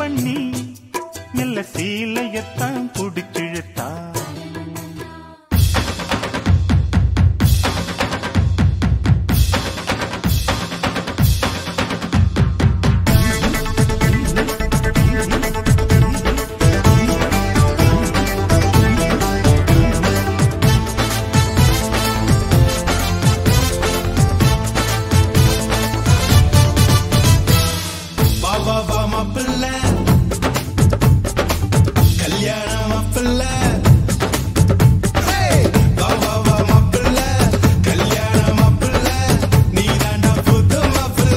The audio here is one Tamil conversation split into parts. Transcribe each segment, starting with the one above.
பண்ணி மெல்ல சீலையத்தான் புடிச்சிழுத்தா வா வா வா மாப்பிள்ள கல்யாண மாப்பிள்ள Hey! வா வா வா மாப்பிள்ள கல்யாண மாப்பிள்ள நீ தாண்டா புது மாப்பிள்ள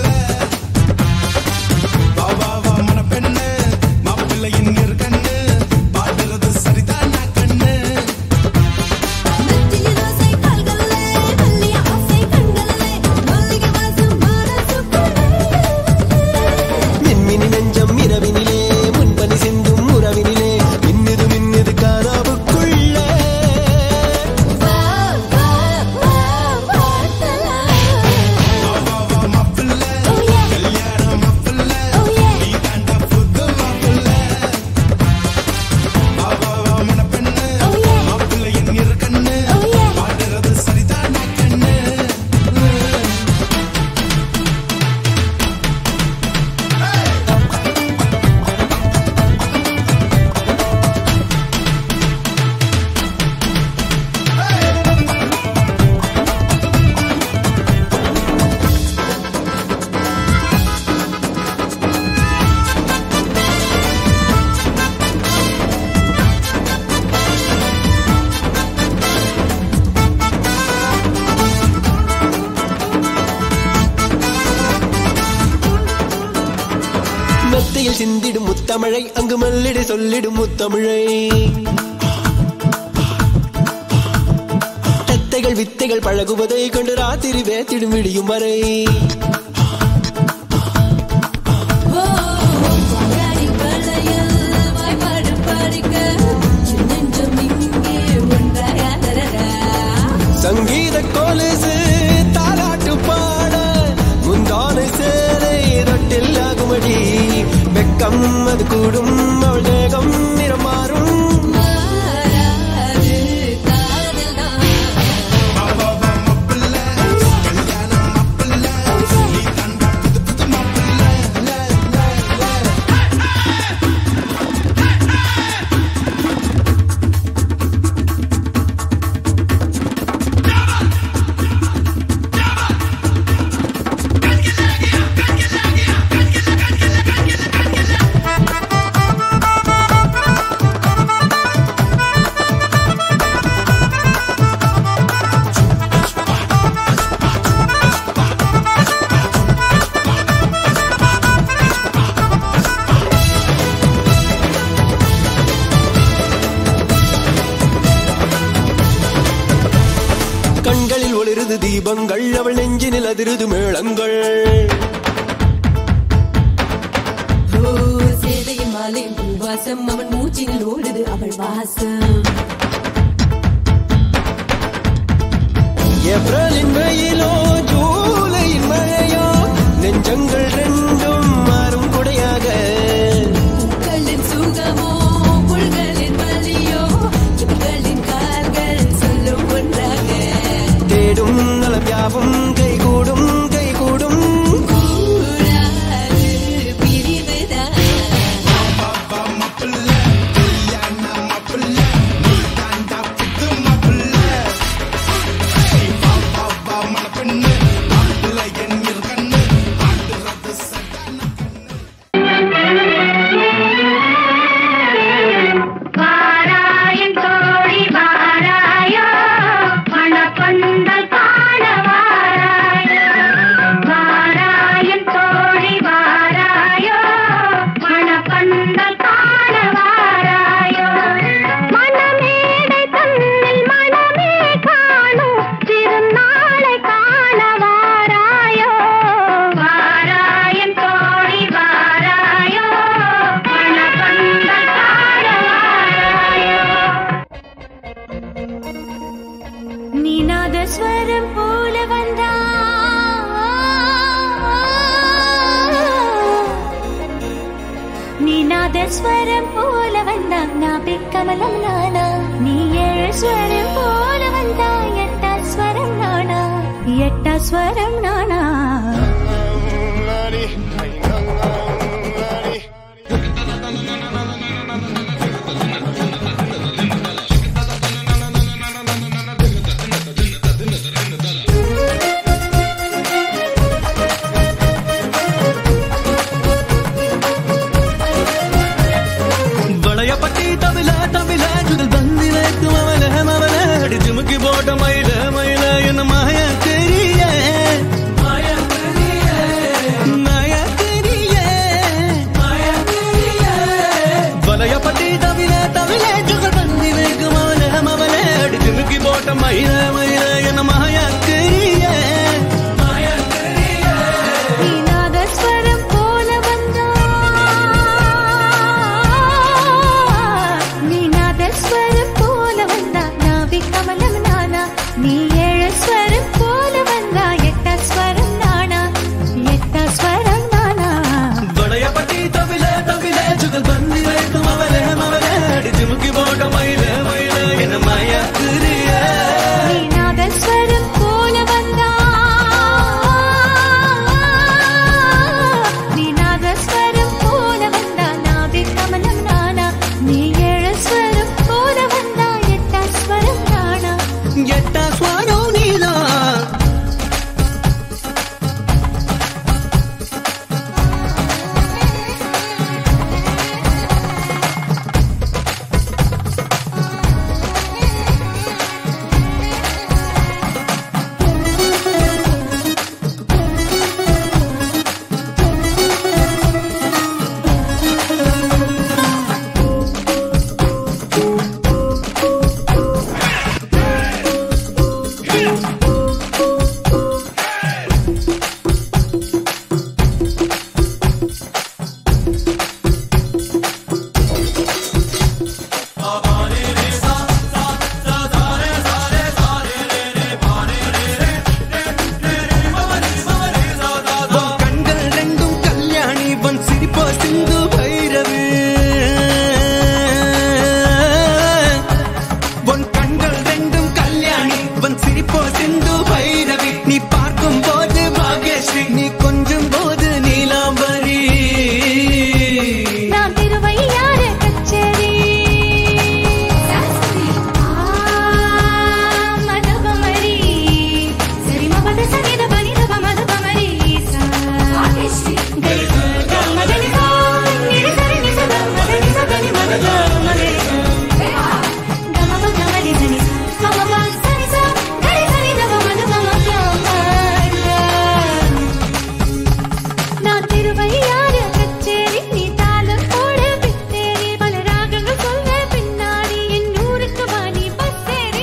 வா வா வா மணப்பெண்ணு மாப்பிள்ளையின் இருக்கண்ணு பாடுறது சரிதானா கண்ணு மெல்லிய ரோசை கால்களிலே மெல்லிய ஆசை கண்களிலே மல்லிகை வாசம் மனசுக்குள்ளே மின்மினி நெஞ்சம் இரவினிலே முன்பனி சிந்தும் உறவினிலே மின்னுது மின்னுது காணாவுக்குள்ளே வா வா வா பார்த்தலாம் வா வா வா மாப்பிள்ள Oh yeah கல்யாண மாப்பிள்ள Oh yeah நீ தாண்டா புது மாப்பிள்ள வா வா வா மணப்பெண்ணு Oh yeah மாப்பிள்ளையின் இருக்கண்ணு Oh yeah பாடுறது சரிதானா கண்ணு மெத்தையில் சிந்திடும் முத்தமிழை அங்கு மல்லிடு சொல்லிடும் முத்தமிழை தத்தைகள் வித்தைகள் பழகுவதை கொண்டு ராத்திரி வேத்திடும் விடியும் வரை ஓ வாடி பழையல் வாய்ப்பாடு படிக்க நெஞ்சம் இங்கே ஒன்றாயாதரடா சங்கீத கோலிசு தாலாட்டு பாட முந்தானை சேலை ரொட்டில் ஆகுமடி வெக்கம் அது கூடும் அவள் தேகம் நிறம் மாறும் மாறாது காதல்தான் வா வா வா மாப்பிள்ள கல்யாண மாப்பிள்ள நீ தாண்டா புது புது மாப்பிள்ள ல, ல, ல. கண்களில் ஒளிருது தீபங்கள் அவள் நெஞ்சினில் அதிருது மேளங்கள் ஓ சேதையின் மாலையும் பூவாசம் அவன் மூச்சினில் ஓடுது அவள் வாசம் ஏப்ரலின் வெயிலோ ஜூலையின் மழையோ நெஞ்சங்கள் ரெண்டும் மாறும் குடையாக பூக்களின் சுகமோ புல்களின் வலியோ இவர்களின் கால்கள் சொல்லும் ஒன்றாக தேடும் நலம் யாவும் கைகூடும் கைகூடும் கூடாது பிரிவுதான் வா வா மாப்பிள்ள கல்யாண மாப்பிள்ள நீ தாண்டா புது மாப்பிள்ள Hey! வா வா வா மணப்பெண்ணு மாப்பிள்ளையின் இருக்கண்ணு பாடுறது சரிதானா நாதஸ்வரம் போல வந்தான் நாபி கமலம் நானா நீ ஏழு ஸ்வரம் போல வந்தா எட்டா ஸ்வரம் நானா எட்டா ஸ்வரம் நானா வளையப்பட்டி தவில தவில சுடல் பந்தி வைக்கும் அவல மவல அடிச்சு முக்கி போட்ட மயில மயில என்ன மாய தெரிய மாய தெரிய வளையப்பட்டி தவில தவில சுடல் பந்தி வைக்கும் அவல மவல அடிச்சு முக்கி போட்ட மயில மயில என்ன மாய தெரிய நீ நாதஸ்வரம் போல வந்தா நீ நாதஸ்வரம் போல வந்தா நாபி கமலம் நானா நீ ஏழு ஸ்வரம் போல வந்தா எட்டா ஸ்வரம் நானா எட்டா ஸ்வரம் நானா வளையப்பட்டி தவில தவில சுடல் பந்தி வைக்கும் அவல மவல அடிச்சு முக்கி போட்ட மயில மயில என்ன மாய தெரிய நீ நாதஸ்வரம் போல வந்தா நீ நாதஸ்வரம் போல வந்தா நாபி கமலம் நானா நீ ஏழு ஸ்வரம் போல வந்தா எட்டா ஸ்வரம் நானா எட்ட ஸ்வரம் நீதான் உன் கண்கள் ரெண்டும் கல்யாணி உன் சிரிப்போ சிந்து பைரவி உன் கண்கள் ரெண்டும் கல்யாணி உன் சிரிப்போ சிந்து பைரவி நீ பார்க்கும் போது பாக்யஸ்ரீ நீ கொஞ்சும் போது நீலாம்பரி நான் திருவையாறு கச்சேரி மதபமரி சரி மபத சனித பனிதப மதபமரி மதனி நிரி சரி நிசத மதனி சதனி மதத மதனி கமப கமரி சனி மமப சனி ச கரி சனி தப மதப மதப நான் திருவையாறு கச்சேரி நீ தாளம் போட பித்தேரி பல ராகங்கள் சொல்ல பின்னாடி என் ஊருக்கு வாணி பத்தேரி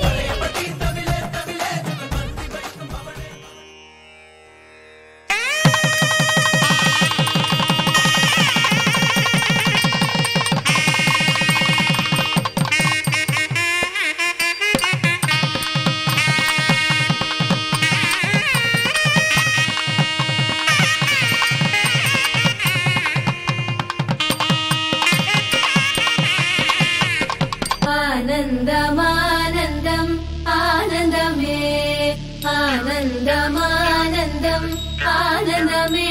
ஆனந்தமானந்தம் ஆனந்தமே ஆனந்தமானந்தம் ஆனந்தமே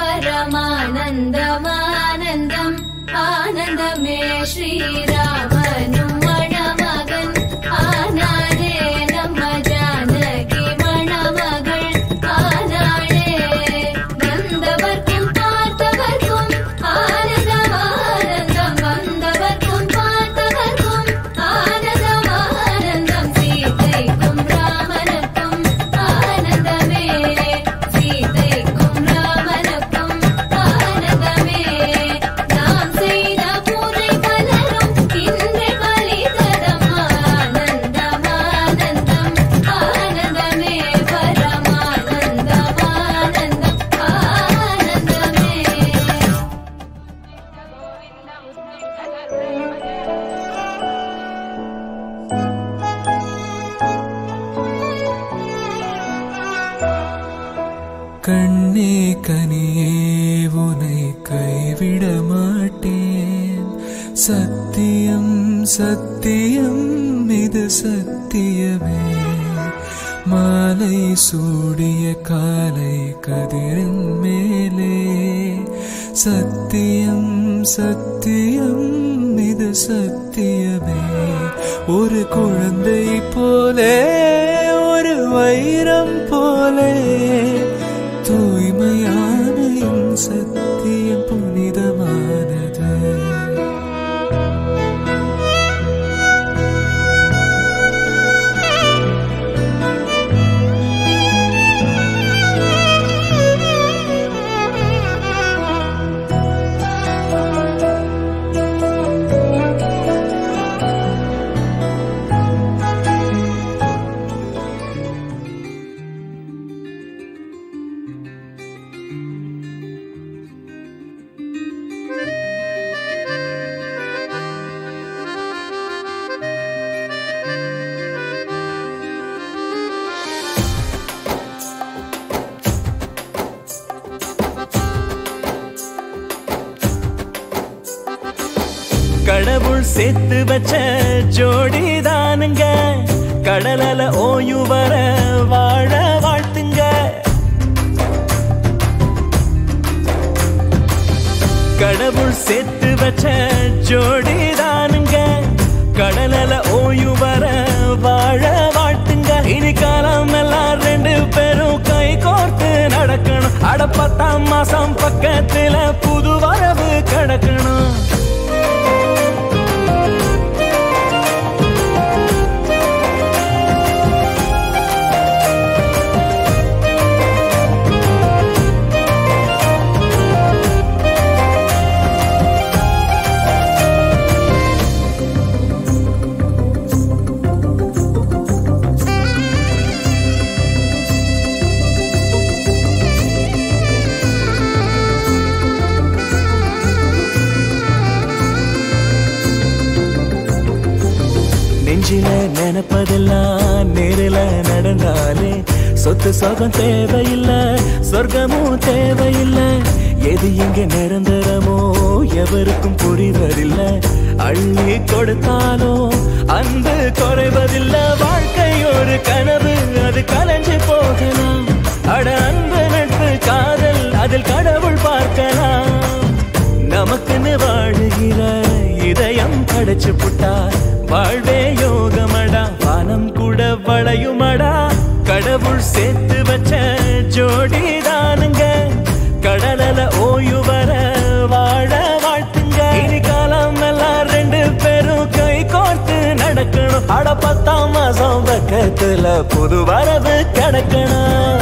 பரமானந்தமானந்தம் ஆனந்தமே ஸ்ரீராமனும் மணமகன் ஆனாரே நம்ம ஜானகி மணமகள் ஆனாளே வந்தவர்க்கும் பார்த்தவர்க்கும் ஆனந்தம் ஆனந்தம் வந்தவர்க்கும் பார்த்தவர்க்கும் ஆனந்தம் ஆனந்தம் சீதைக்கும் ராமனுக்கும் ஆனந்தமே சீதைக்கும் ராமனுக்கும் ஆனந்தமே நாம் செய்த பூஜை பலரும் இன்று பலிதரம் ஆனந்தம் ஆனந்தம் ஆனந்தமே பரமானந்தம் ஆனந்தம் ஆனந்தமே கண்ணே கனியே உனை கைவிட மாட்டேன் சத்தியம் சத்தியம் இது சத்தியமே மாலை சூடிய காலை கதிரின் மேலே சத்தியம் சத்தியம் இது சத்தியமே ஒரு குழந்தை போலே ஒரு வைரம் போலே தூய்மையான என் சத்தியம் புனிதமானது கடவுள் சேர்த்து வச்ச ஜோடிதானுங்க கடலல ஓய்வு வர வாழ வாழ்த்துங்க கடவுள் சேர்த்து வச்ச ஜோடிதானுங்க கடலல ஓய்வு வர வாழ வாழ்த்துங்க இனி காலம் எல்லாம் ரெண்டு பேரும் கை கோர்த்து நடக்கணும் அட பத்தாம் மாசம் பக்கத்துல புது வரவு கிடக்கணும் நெஞ்சில நினைப்பதெல்லாம் நேரில நடந்தாலே சொத்து சொகம் தேவையில்ல சொர்க்கமும் தேவையில்ல எது இங்க நிரந்தரமோ எவருக்கும் புரிவதில்ல அள்ளி கொடுத்தாலும் அன்பு குறைவதில்ல வாழ்க்கை ஒரு கனவு அது கலைஞ்சு போகலாம் அட அன்பு நட்பு காதல் அதில் கடவுள் பார்க்கலாம் நமக்குன்னு வாழுகிற இதயம் படைச்சு புட்டா வாழ்வே யோகமடா வானம் கூட வளையுமடா கடவுள் சேர்த்து வச்ச ஜோடிதானுங்க கடலல ஓய்வு வர வாழ வாழ்த்துங்க இனி காலம் எல்லாம் ரெண்டு பேரும் கை கோர்த்து நடக்கணும் அட பத்தாம் மாசம் பக்கத்துல புது வரவு கிடக்கணும்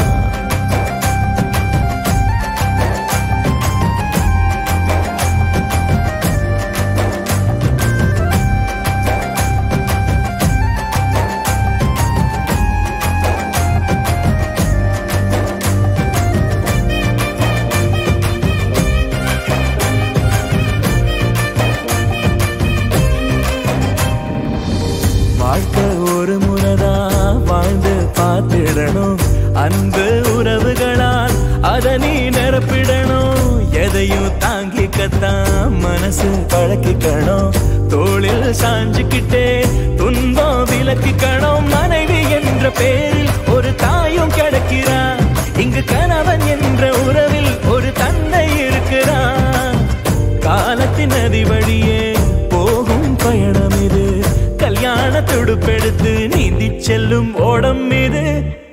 வாழ்க்கை ஒரு முறைதான் வாழ்ந்து பார்த்திடணும் அன்பு உறவுகளால் அத நீ நிரப்பிடணும் எதையும் தாங்கிக்கத்தான் மனசு பழக்கிக்கணும் தோளில் சாஞ்சுக்கிட்டே துன்பம் விலக்கிக்கணும் மனைவி என்ற பேரில் ஒரு தாயும் கிடைக்கிறான் இங்கு கணவன் என்ற உறவில் ஒரு தந்தை இருக்கிறான் காலத்தின் நதி வழியே போகும் பயணம் இது கல்யாண துடுப்பெடுத்து நீந்தி செல்லும் ஓடம் இது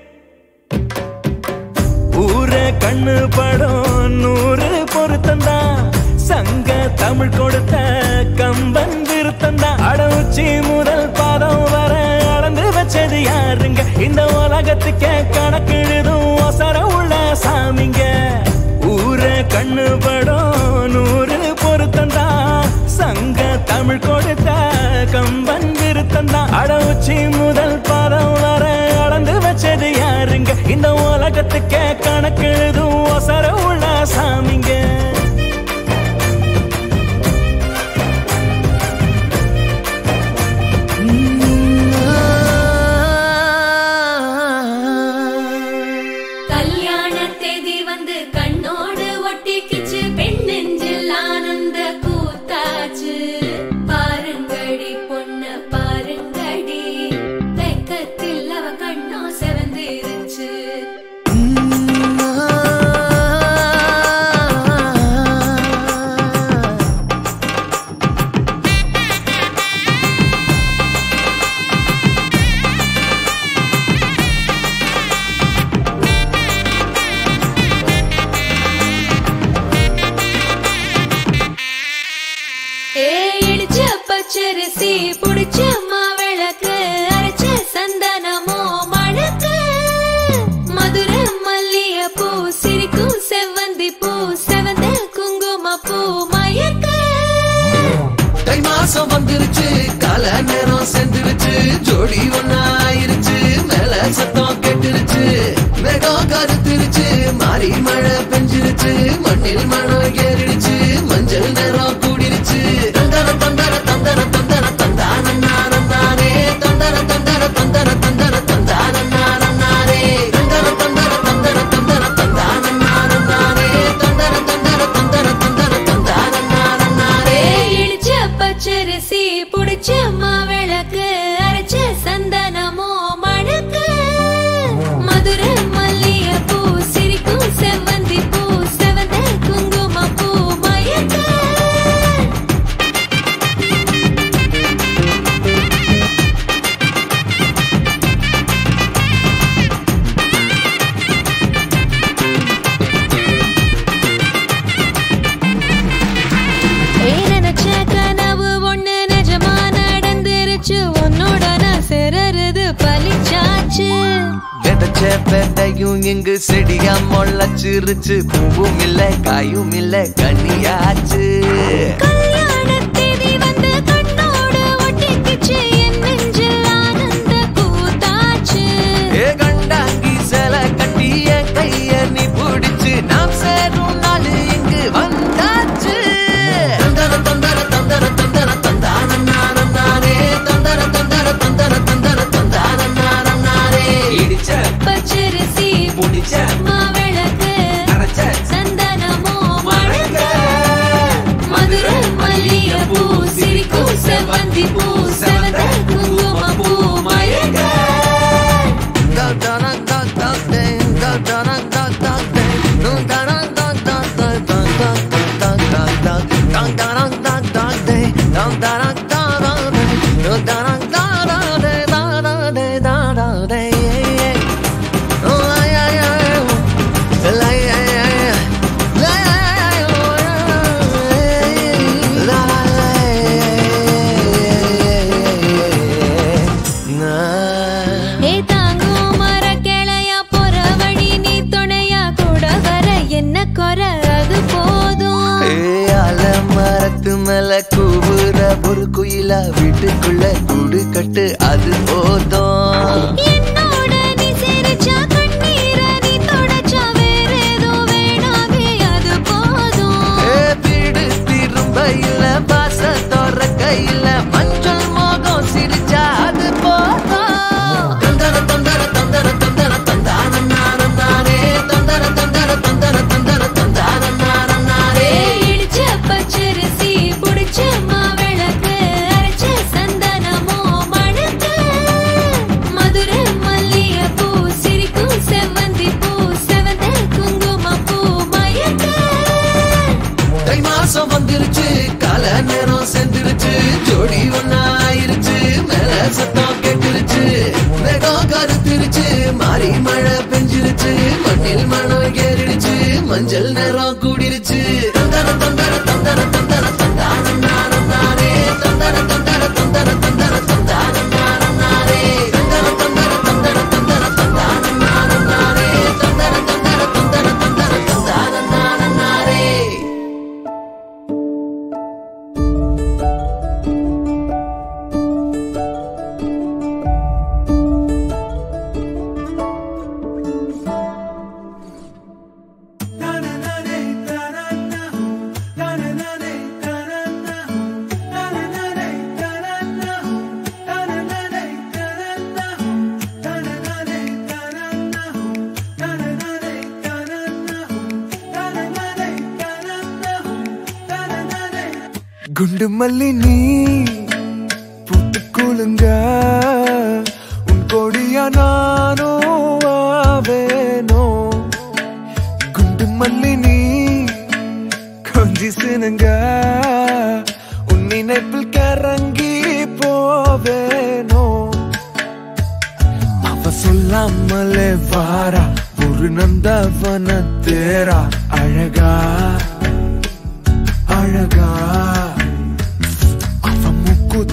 ஊர கண்ணு படம் நூறு பொருத்தந்தா சங்க தமிழ் கொடுத்த கம்பன் விருத்தந்தா அடவுச்சி முதல் பாதம் வர அளந்து வச்சது யாருங்க இந்த உலகத்துக்கே கணக்கெழுதும் ஒசர உள்ள சாமிங்க ஊர கண்ணு படம் நூறு பொருத்தந்தா சங்க தமிழ் கொடுத்த கம்பன் விருத்தந்தா அடவுச்சி முதல் பாதம் வர அளந்து வச்சது யாருங்க இந்த உலகத்துக்கே கணக்கெழுதும் ஒசர உள்ள சாமிங்க கல்யாண தேதி வந்து கண்ணோடு ஒட்டிக்கிச்சு பெண் நெஞ்சில் ஆனந்த கூத்தாச்சு பச்சரிசி புடிச்ச மாவிளக்கு அரைச்ச சந்தனமோ மணக்கு மதுரை மல்லிய பூ சிரிக்கும் செவ்வந்தி பூ செவந்த குங்கும பூ மயக்க தை மாசம் வந்துருச்சு கால நேரம் சென்றுருச்சு ஜோடி ஒன்னாயிருச்சு மேல சத்தம் கெட்டுருச்சு மேகம் கருத்துருச்சு மாறி மழை பெஞ்சிருச்சு மண்ணில் மணம் ஏறிடுச்சு மஞ்சள் நேரம் கூடிருச்சு தந்தர தந்தர தந்தர தந்தர தந்தான நானே தந்தர தந்தர தந்தர தந்தர தந்தான நானே தந்தர தந்தர தந்தர தந்தர தந்தான நானே தந்தர தந்தர தந்தர தந்தர தந்தான நானே இடிச்ச பச்சரிசி புடிச்ச மாவிளக்கு அரைச்ச சந்தனமோ மணக்கு மதுரை மல்லிய பூ சிரிக்கும் செவ்வந்தி பூ செவந்த குங்கும பூ மயக்க ஏய், நினைச்ச கனவு ஒண்ணு நிஜமா நடந்துருச்சு உன்னோட நான் சிறருது பலிச்சாச்சு விதைச்ச விதையும் இங்கு செடியா முளைச்சிருச்சு பூவும் இல்ல காயும் இல்ல கனியாச்சு கல்யாண தேதி வந்து கண்ணோடு ஒட்டிக்கிச்சு என் நெஞ்சில் ஆனந்த கூத்தாச்சு ஏ கண்டாங்கி சில கட்டி என் கைய நீ பிடிச்சு நாம் சேரும் நாள் இங்கு வந்தாச்சு தந்தர தந்தர தந்தர தந்தர தந்தான நானம் நானே தந்தர தந்தர தந்தர தந்தர தந்தான நானம் நானே இடிச்ச பச்சரிசி முடிச்ச மாவிளக்கு அரைச்ச சந்தனமோ மணக்க மதுரை மல்லிய பூ சிரிக்கும் செவ்வந்தி பூ செவந்த குங்கும பூ மயக்க ஏ தாங்கும் மர கிளையா போற வழி நீ துணையா கூட வர என்ன குறை அது போதும் மரத்து மேல கூவுற ஒரு குயிலா வீட்டுக்குள்ள கூடு கட்டு அது போதும் என்னோட நீ சிரிச்சா கண்ணீர நீ தொடச்சா வேற ஏதோ வேணாமே அது போதும் ஏ, வீடு திரும்ப இல்ல பாச தோற கையில மஞ்சள் மோகம் சிரிச்சா அது போதும் தந்தர தந்தர தந்தர தந்தர தந்தான நானம் நானே தந்தர தந்தர தந்தர தந்தர தந்தான நானம் நானே இடிச்ச பச்சரிசி புடிச்ச மாவிளக்கு அரைச்ச சந்தனமோ மணக்க மதுரை மல்லிய பூ சிரிக்கும் செவ்வந்தி பூ செவந்த குங்கும பூ மயக்க தை மாசம் வந்துருச்சு கால நேரம் சென்றுருச்சு ஜோடி ஒன்னாயிருச்சு மேல சத்தம் கெட்டுருச்சு மேகம் கருத்துருச்சு மாறி மழை பெஞ்சிருச்சு மண்ணில் மணம் ஏறிடுச்சு மஞ்சள் நேரம் கூடிருச்சு தந்தர தந்தர தந்தர தந்தர தந்தான நானம் நானே தந்தர தந்தர தந்தர தந்தர தந்தான நானம் நானே தந்தர தந்தர தந்தர தந்தர தந்தான நானம் நானே தந்தர தந்தர தந்தர தந்தர தந்தான நானம் நானே குண்டு மல்லி நீ பூத்து குலுங்க உன் கொடியா நானோ ஆவேனோ குண்டு மல்லி நீ கொஞ்சி சினுங்க உன் நினைப்பில் கரங்கி போவேனோ அவ சொல்லாமலே வாரா ஒரு நந்தவன தேரா அழகா அழகா அவ முக்கு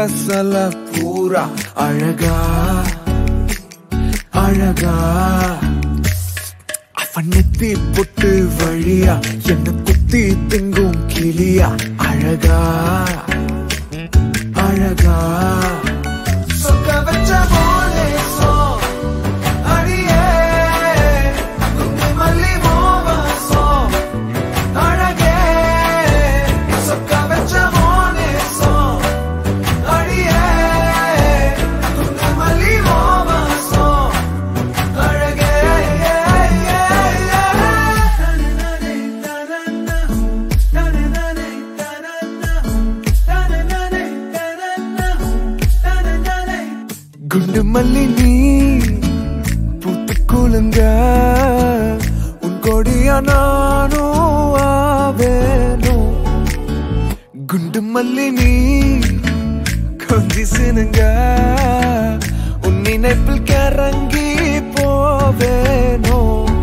மசாலா பூரா அழகா அழகா அவன் நெத்தி பொட்டு வழியா என்ன குத்தி திங்கும் கிளியா அழகா அழகா சொக்க வச்ச மோனேசோ அடியே குண்டு மல்லி மோவாசோ அழகே சொக்க வச்ச மோனேசோ அடியே குண்டு மல்லி மோவாசோ அழகே குண்டு மல்லி நீ பூத்து குலுங்க உன் கொடியா நானும் ஆவேனும் குண்டு மல்லி நீ கொஞ்சி சினுங்க உன் நினைப்பில் கிறங்கி போவேனோ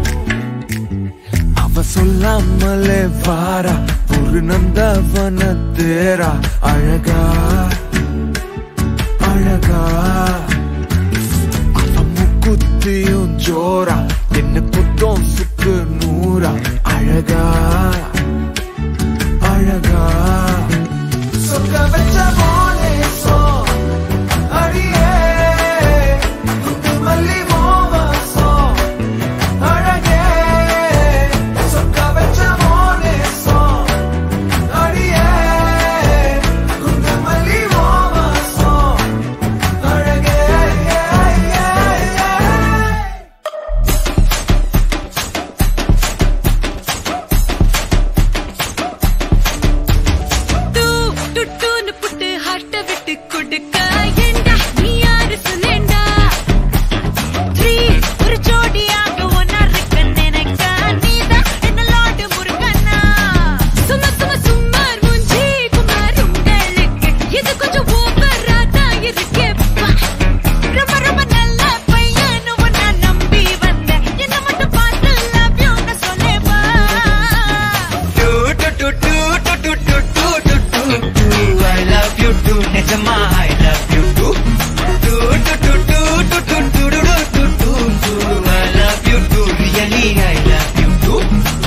அவ சொல்லாமலே வாரா ஒரு நந்தவன தேரா அழகா அழகா அவ முக்குத்தியும் ஜோரா என்ன குத்தம் சுக்கு நூறா அழகா அழகா சொக்க வச்ச மோனேசோ அடியே குண்டு மல்லி மோவாசோ அழகே சொக்க வச்ச மோனேசோ அடியே குண்டு மல்லி மோவாசோ அழகே டூ டுட்டுன்னு புட்டு ஹார்ட்ட விட்டு கொடுக்க ஏண்டா நீ யாரு சொல்லேண்டா த்ரீ ஒரு ஜோடியாக ஒன்னா இருக்க நினைக்க நீதான் என்ன லாடு முருகனா சும்மா சும்மா சும்மார் மூஞ்சி குமார் உங்களுக்கு இது கொஞ்சம் ஓவரா தான் இருக்கேப்பா ரொம்ப ரொம்ப நல்ல பையன் உன்னை நம்பி வந்தேன் என்ன மட்டும் பார்த்து love you ன்னு சொல்லேப்பா I love you too, நிஜமா I love you too. Do, do, do, do, do, do, do, do, do, do, do, do. I love you too, really I love you too.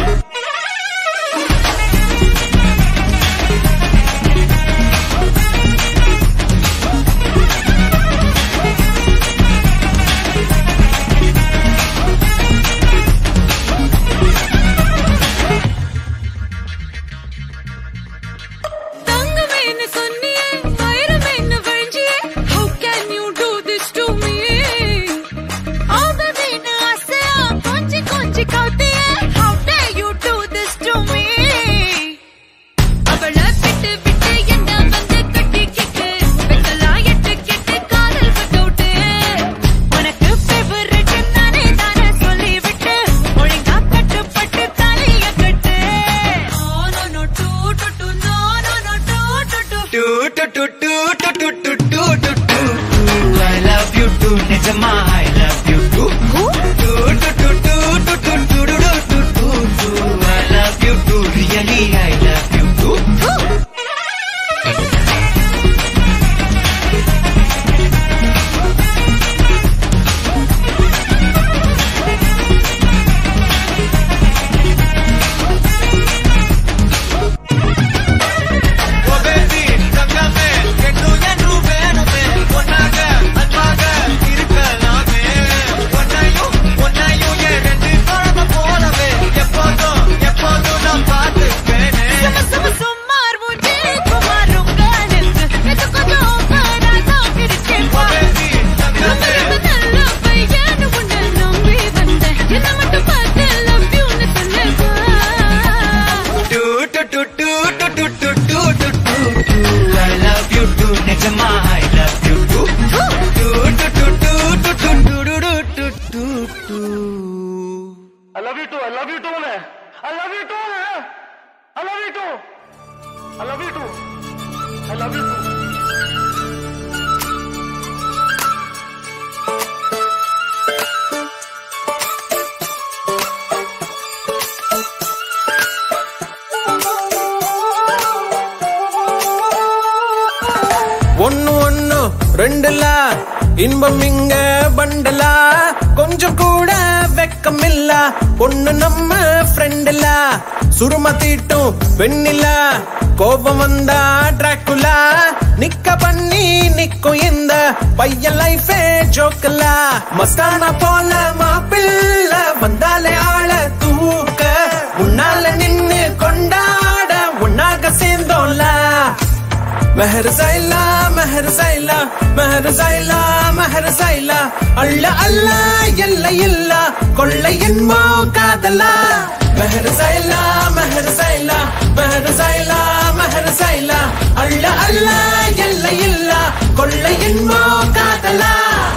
தங்கமேன்னு சொன்னியே வைரமேன்னு வழிஞ்சியே How can you do this to me? ஆவதேன்னு ஆசையா கொஞ்சி கொஞ்சி கவுத்தியே How dare you do this to me? அவளை விட்டு விட்டு என்ன வந்து கட்டிக்கிட்டு வெத்தலாம் எட்டு கெட்டு காதல் பட்டோட்டு உனக்கு ஃபேவரட் நானே தானே சொல்லிவிட்டு ஒழுங்கா கட்டுப்பட்டு தலைய கட்டு Oh, no, no, do, do, do, no, no, no, do, do, do. Do, do, do, do, do, do, do, do, do, do, do. I love you too, நிஜமா I love you too. Do, do, do, do, do, do, do, do, do, do, do. I love you too, really I love you too. Oh baby, தங்கமே, என்னும் என்றும் வேணுமே. ஒன்னாக, அன்பாக இருக்கலாமே. உன்னையும், உன்னையும் என் ரெண்டு குழந்தை போலவே. எப்போதும், எப்போதும் நான் பார்த்துப்பேனே. சும்மா சும்மா சும்மார் மூஞ்சி குமார் உங்களுக்கு இது கொஞ்சம் ஓவரா தான் இருக்கேப்பா. Oh baby, ரொம்ப தங்கமே. ரொம்ப நல்ல பையன் உன்னை நம்பி வந்தேன் என்ன மட்டும் பார்த்து love you ன்னு சொல்லேப்பா. Do, do, do, do, do, do, do, do, do, do, do. I love you too, நிஜமா I love you too. Do, do, do, do, do, do, do, do, do, do, do, do. I love you too. I love you too, man. I love you too, man. I love you too. I love you too. I love you too. ஒன்னு ஒன்னு ஃப்ரெண்டுல இன்பம் இங்க பண்டலா கொஞ்சம் கூட வெக்கம் இல்ல பொண்ணு நம்ம ஃப்ரெண்டுல சுரும தீட்டும் வெண்ணில கோபம் வந்தா டிராக்குலா நிக்க பண்ணி நிக்கும் இந்த பையன் லைஃபே ஜோக்கல மஸ்தானா போல மாப்பிள்ள வந்தாலே ஆள தூக்க முன்னால நின்னு கொண்டாட உன்னாக சேர்ந்தோம்ல மெஹர் சைலா மெஹர் சைலா மெஹர் சைலா மெஹர் சைலா அள்ள அல்ல எல்லை இல்ல கொள்ளை என்போ காதலா மெஹர் சைலா மெஹர் சைலா மெஹர் சைலா மெஹர் சைலா அள்ள அல்ல எல்லை இல்ல கொள்ளை என்போ காதலா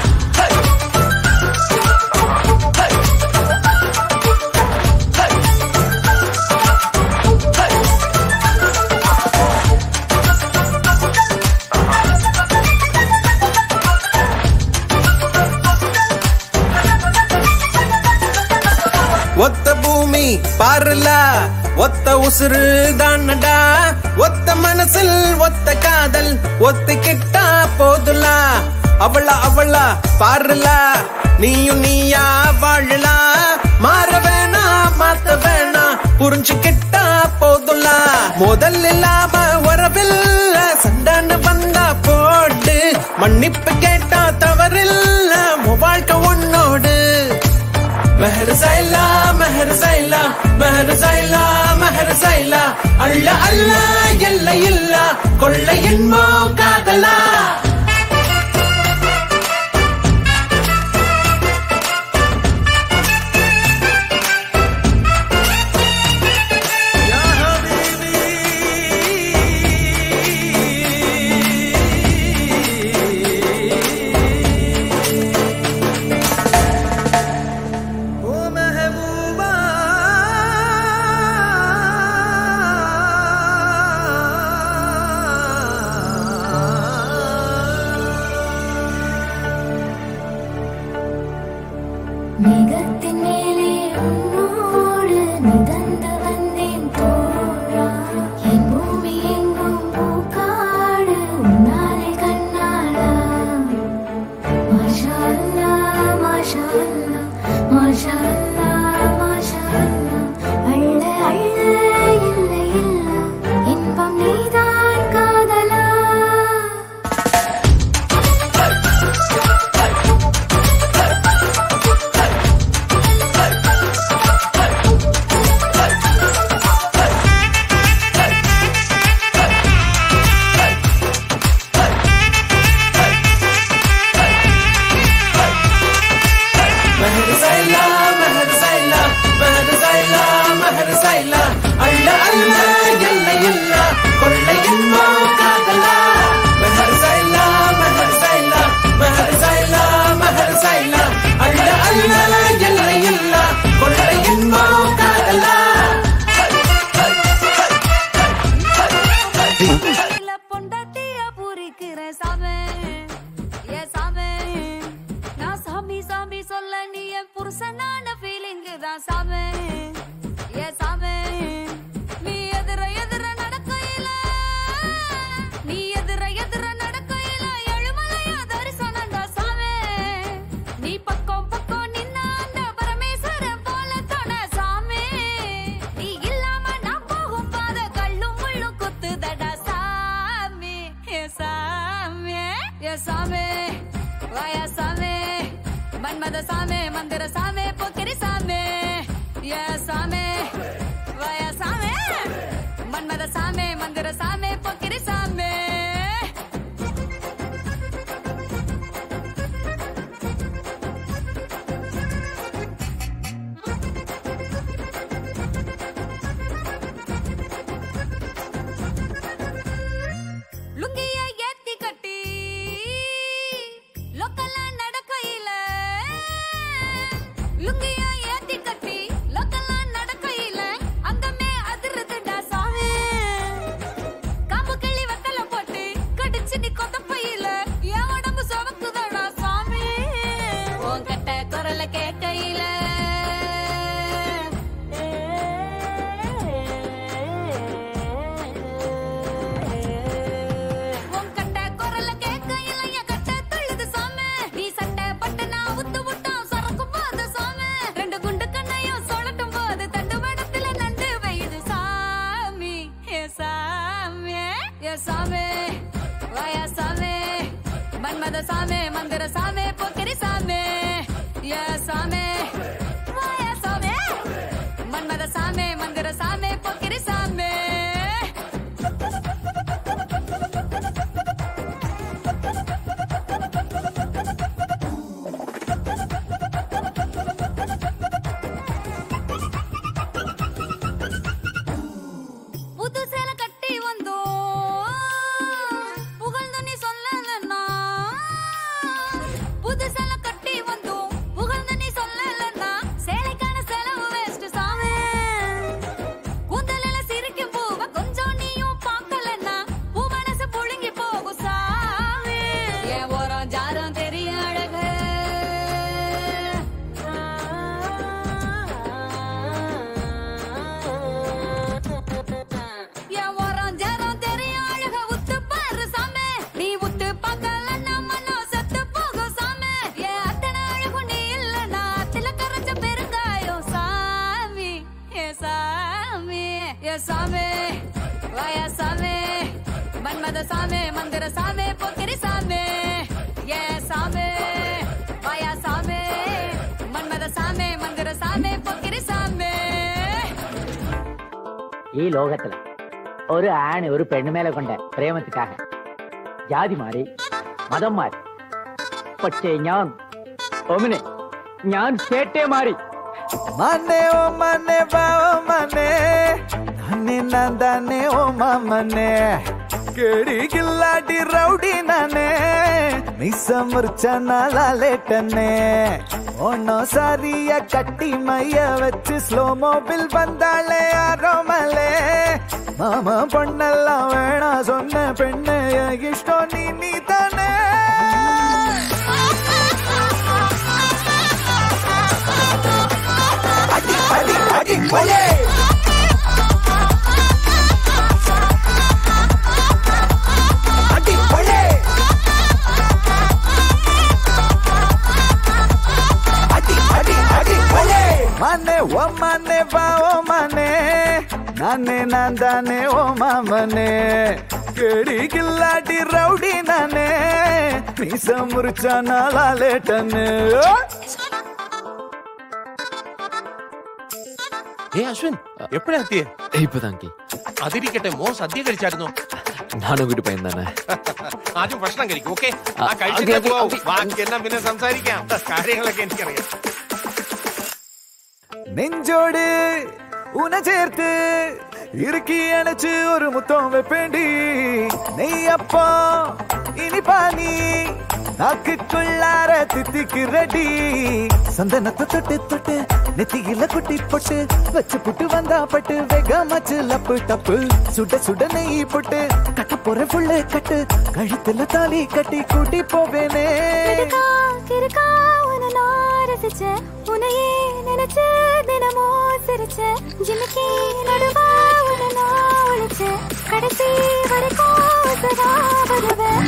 ஒத்த பூமி பாருல ஒத்த உசுறு தானடா ஒத்த மனசில் ஒத்த காதல் ஒத்திக்கிட்டா போதுலா அவளா அவளா பாருல நீயும் நீயா வாழலா மாற வேணா மாத்த வேணா புரிஞ்சுக்கிட்டா போதுலா முதல் இல்லாம உறவில்ல சண்டான வந்தா போட்டு மன்னிப்பு கேட்டா தவறில்ல உன் வாழ்க்கை உன்னோடு மெஹர் சைலா மெஹர் சைலா மெஹர் சைலா மெஹர் சைலா அள்ள அல்ல எல்லை இல்ல கொள்ளை என்போ காதலா ओ महबूबा மேகத்தின் மேலே உன்னோடு மிதந்து வந்தேன் தோழா என் பூமி எங்கும் பூக்காடு உன்னாலே கண்ணாடா மாஷா அல்லாஹ், மாஷா அல்லாஹ், மாஷா அல்லாஹ், மாஷா அல்லாஹ். அள்ள அள்ள இல்லை இல்ல இன்பம் நீதான் காதலா மெஹர் சைலா மெஹர் சைலா மெஹர் சைலா மெஹர் சைலா அள்ள அல்ல எல்லை இல்ல கொள்ளை என்போ காதலா மெஹர் சைலா மெஹர் சைலா மெஹர் சைலா மெஹர் சைலா அள்ள அல்ல எல்லை இல்ல கொள்ளை என்போ காதலா இல்ல பொண்டாட்டிய பூரிக்கிற சாமி ஏ சாமி நான் சாமி சாமி சொல்ல நீ என் புருஷனான ஃபீலிங் தான் சாமி ஏ சாமி நீ எதிர எதிர நடக்கையில நீ எதிர எதிர நடக்கையில எழுமலையா தரிசனண்டா சாமி நீ பக்கம் பக்கம் நின்ன அந்த பரமேஸ்வரன் போல தொட சாமி நீ இல்லாம நான் போகும் பாத கல்லும் முள்ளும் குத்துதடா சாமி ஏ சாமி ஏ சாமி வாயா சாமி மன்மத சாமி மந்திர சாமி பொக்கிரி சாமி ஏ சாமி வாயா சாமி மன்மத சாமி மந்திர சாமி பொக்கிரி சாமி லுங்கிய ஏத்தி கட்டி லோக்கல்ல நடக்கையில லுங்கிய ஏத்தி கட்டி லோக்கல்ல நடக்கையில அங்கமே அதிருதுடா சாமி காம்பு கிள்ளி வத்தல போட்டு கடிச்சு நீ கொத்தப்பையில என் உடம்பு சவக்குதடா சாமி உன் கட்ட குரல கேட்கையில உன் கட்ட குரல கேட்கையில என் கட்ட ஏ சாமே வாயா சாமே மன்மத சாமே மந்திர சாமே பொக்கிரி சாமே ஏ சாமே வாயா சாமே மன்மத சாமே மந்திர சாமே பொக்கிரி சாமே ഈ ലോകത്തില് ഒരു ആണ് ഒരു പെണ്ണുമേലെ കൊണ്ട് പ്രേമത്തിക്കാക ജാതി മാറി മതം മാറി പക്ഷേ ഞാൻ ഒമിനെ ഞാൻ ചേട്ടേ മാറി ಮನೆ ಓ ಮನೆ ಬಾ ಓ ಮನೆ ನನ್ನೆ ನಂದನೆ ಓ ಮನೆ ಕೇಳಿ ಗಿಲ್ಲಾಡಿ ರೌಡಿ ನಾನೇ ಮಿಸ ಮುರ್ಚನ ಲಾಲೇಟನೆ ஒன்னோ சாரிய கட்டி மைய வச்சு ஸ்லோ மோபில் வந்தாளே ஆரோமலே மாமா பொண்ணெல்லாம் வேணா சொன்ன பெண்ணு என் இஷ்டம் நீ நீ தானே அடி அடி அடி கொலே அடி கொலே அடி அடி அடி கொலே மனே ஓ மனே வா ஓ மனே நானே நான் தானே ஓ மாமனே கேடி கில்லாடி ரவுடி நானே மீச முறிச்சா நாளாலேட்டனு ഏ അശ്വിൻ എപ്പോഴാ എത്തിയേ இப்பதான் அங்கி അതിരിക്കട്ടെ മോൻ സദ്യ കഴിച്ചായിരുന്നു நானும் வீட்டு பையன் தானே ആദ്യം ഭക്ഷണം കഴിക്കും ഓക്കെ ആ, ആ കഴിച്ചിട്ടേ ഓക്കേ, പോവാം ഓക്കേ. ബാക്കി എല്ലാം പിന്നെ സംസാരിക്കാം കാര്യങ്ങളൊക്കെ എനിക്കറിയാം நெஞ்சோடு உன சேர்த்து இறுக்கி அணைச்சு ஒரு முத்தம் வைப்பேண்டி நெய்யப்பா இனிப்பா நீ நாக்குக்குள்ளார தித்திக்கு ரெடி சந்தனத்தை தொட்டு தொட்டு நெத்தியில குட்டி போட்டு வச்சு புட்டு வந்தா பட்டு வேகமாச்சு லப்பு டப்பு சுட சுட நெய் போட்டு கட்ட போற புள்ளு கட்டு கழுத்துல தாலி கட்டி கூட்டி போவேனே கிறுக்கா, கிறுக்கா, உன்னை நான் ரசிச்சேன். உன்னையே நினைச்சு தினமும் சிரிச்சேன். ஜிமிக்கி நடுவா உன்னை நான் ஒளிச்சேன். கடைசி வரைக்கும் சதா வருவேன்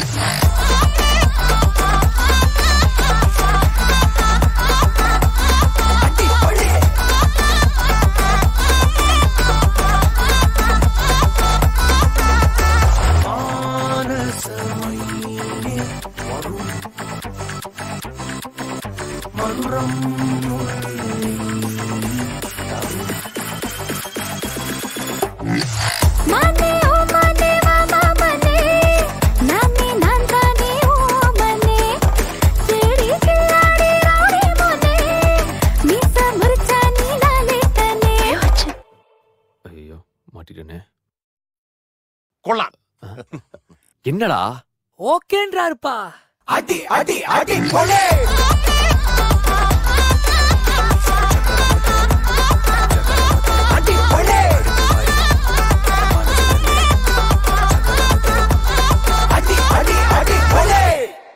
மானே ஓ மானே மாமா மானே நானே நான் தானே ஓ மானே தேடி கில்லாடி ராடி மானே மீச முறிச்சா நீ நாளே தானே ஐயோ மாட்டிட்டேனே കൊള്ളാം என்னடா ஓகேன்றாருப்பா அடி அடி அடி கொலே அடி கொலே அடி அடி அடி கொலே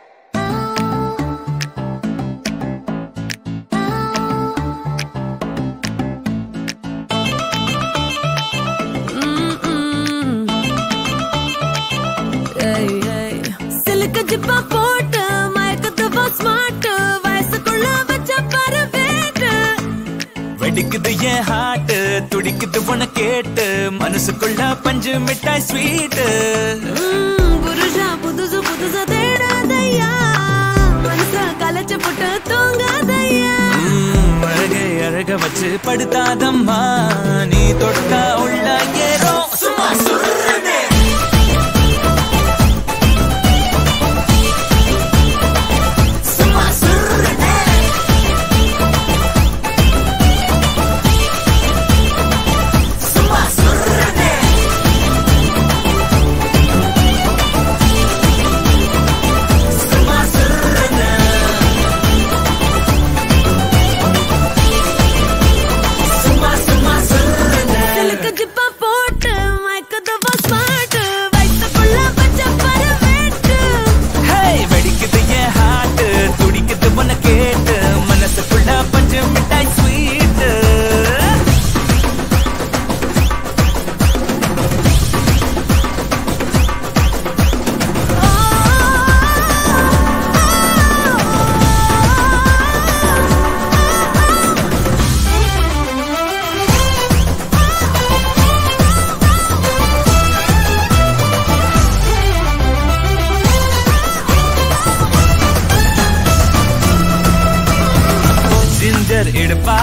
சிலுக்கு ஜிப்பா போட்டு மயக்கத்துவா ஸ்மார்ட் வயசுக்குள்ள வச்ச பாரு வேட்டு வெடிக்குது என் ஹார்ட் துடிக்குது உன கேட்டு மனசுக்குள்ள பஞ்சு மிட்டாய் ஸ்வீட் ம், புருஷா புதுசு புதுசா தேடாதையா மனச கலைச்ச போட்டு தூங்காதையா அழகை அழக வச்சு படுத்தாதம்மா நீ தொட்டா உள்ள ஏறும் சும்மா சொல்றதே சும்மா சொல்றதே சும்மா சொல்றதே சும்மா சொல்றதே சும்மா சும்மா சொல்றதே சிலுக்கு ஜிப்பா போட்டு மயக்கத்துவா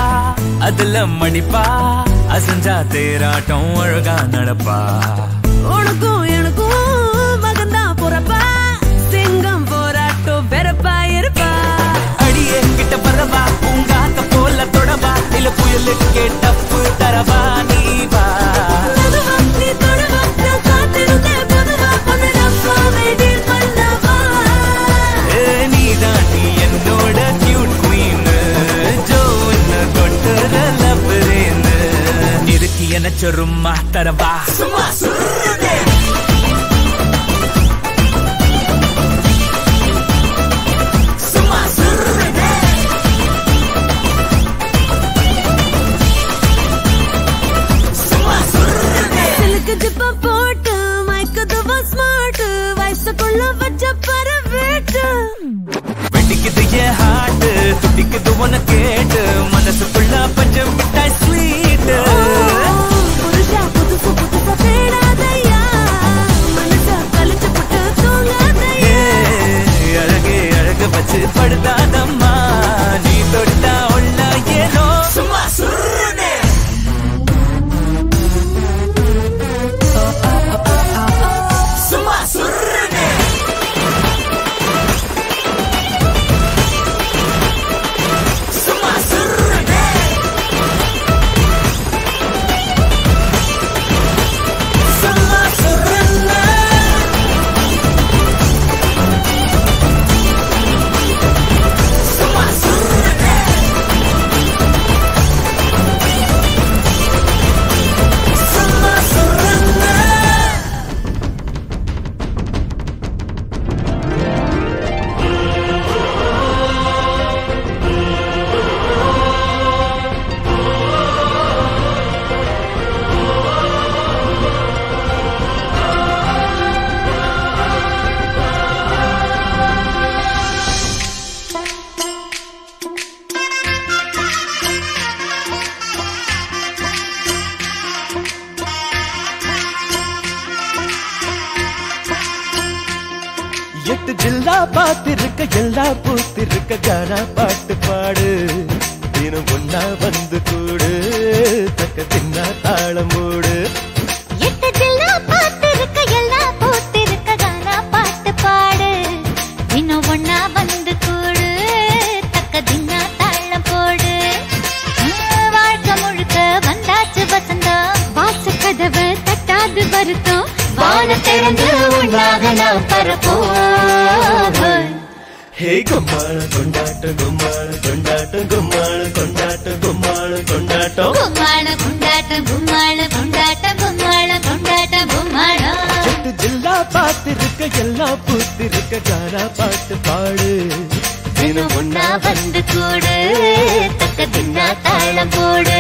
அதுல மணிப்பா அசஞ்சா தேராட்டம் அழகா நடப்பா உனக்கும் எனக்கும் மகன்தான் பொறப்பா சிங்கம் போராட்டம் வெறப்பா இருப்பா அடியே கிட்ட பரவா பூங்காத்த போல தொடவா இல்ல புயலுக்கு டப்பு தரவா நீ வா மெதுவா, நீ தொடுவா, நான் காத்திருந்தேன் பொதுவா, உன்னை நம்பாம deal பண்ணவா? ஏ, நீதான் நீ என்னோட கியூட் குவீன் ஜோ தொட்டுற லவ்ரேன்னு இருக்கு என சொருமா தரவா சும்மா சும்மா சிலுக்கு ஜிப்பா போட்டு, மயக்குதுவா smart, வயசுக்குள்ள வச்ச பரவேட்டு. வெடிக்குது என் ஹார்ட் துடிக்குது உன கேட்டு மனசுக்குள்ள பஞ்சம் மிட்டாய் ஸ்வீட் புருஷா புதுசு புதுசா தேடாதையா, மனச கழிச்சு போட்டு தூங்காதையா. அழகே அழகு வச்சு படுதாதம்மா நீ தொட்டா உள்ள ஏனோ சும்மா சுருனே சும்மா சுருனே சும்மா சுருனே சும்மா சுருனே சும்மா சுருனே சும்மா சுருனே எட்டு ஜில்லா பார்த்திருக்க எல்லா பூத்திருக்க கானா பாட்டு பாடு தினம் ஒன்னா வந்து கூடு தக்க தின்னா தாளம் மூடு எட்டு ஜில்லா பார்த்திருக்க, எல்லா பூத்திருக்க, கானா பாட்டு பாடு. இன்னும் ஒண்ணா வந்து கூடு, தக்க தின்னா தாளம் போடு. ஆ, வாழ்க்கை முழுக்க வந்தாச்சு வசந்தம். வாச கதவை தட்டாது வருத்தம் வான திறந்து உண்டாக நாம் பரப்போம் ஹே கும்மாள கொண்டாட்டம் கும்மாள கொண்டாட்டம் கும்மாள கொண்டாட்டம் கும்மாள கொண்டாட்டம் கும்மாள கொண்டாட்டம் கும்மாள கொண்டாட்டம் கும்மாள கொண்டாட்டம் கும்மாளம் எட்டு ஜில்லா பார்த்திருக்க எல்லா பூத்திருக்க கானா பாட்டு பாடு தினம் ஒன்னா ஒன்னா வந்து கூடு தக்க தின்னா தாளம் போடு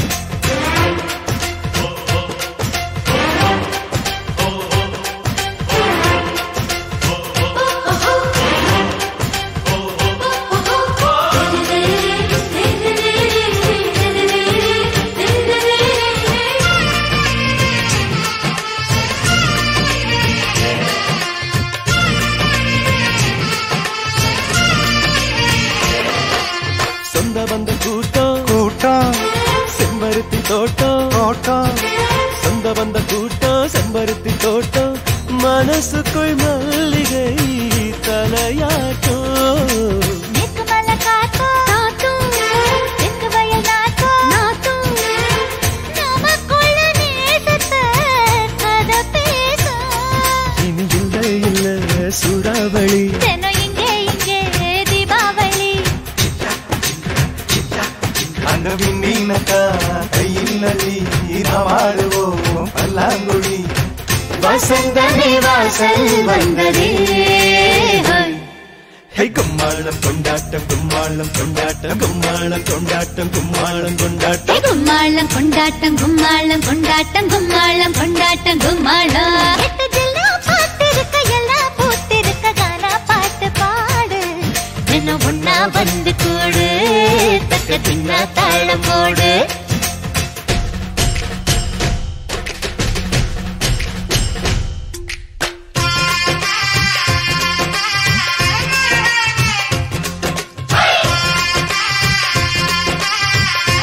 சொந்த பந்த கூட்டம் கூட்டம் செம்பருத்தி தோட்டம் தோட்டம் சொந்த பந்த கூட்டம் செம்பருத்தி தோட்டம் மனசுக்குள் மல்லிகை தலையாட்டம் மேற்கு மலை காத்தும் காத்தும் தெற்கு வயல் நாட்டும் நாட்டும் நமக்குள்ள நேசத்தை கதை பேசும் இனி இல்லை இல்ல சூறாவளி தினம் இங்கே இங்கே தீபாவளி அங்க விண்ணீனக்கா கையில் நதி நாடுவோம் பல்லாங்குழி வசந்தமே வாசல் வந்ததே ஹே கும்மாளம் கொண்டாட்டம் கும்மாளம் கொண்டாட்டம் கும்மாளம் கொண்டாட்டம் கும்மாளம் கொண்டாட்டம் கும்மாளம் கொண்டாட்டம் கும்மாளம் கொண்டாட்டம் கும்மாளம் கொண்டாட்டம் கும்மாளம் எட்டு ஜில்லா பார்த்திருக்க எல்லா பூத்திருக்க கானா பாட்டு பாடு தினம் ஒன்னா வந்து கூடு தக்க தின்னா தாளம் போடு Hey!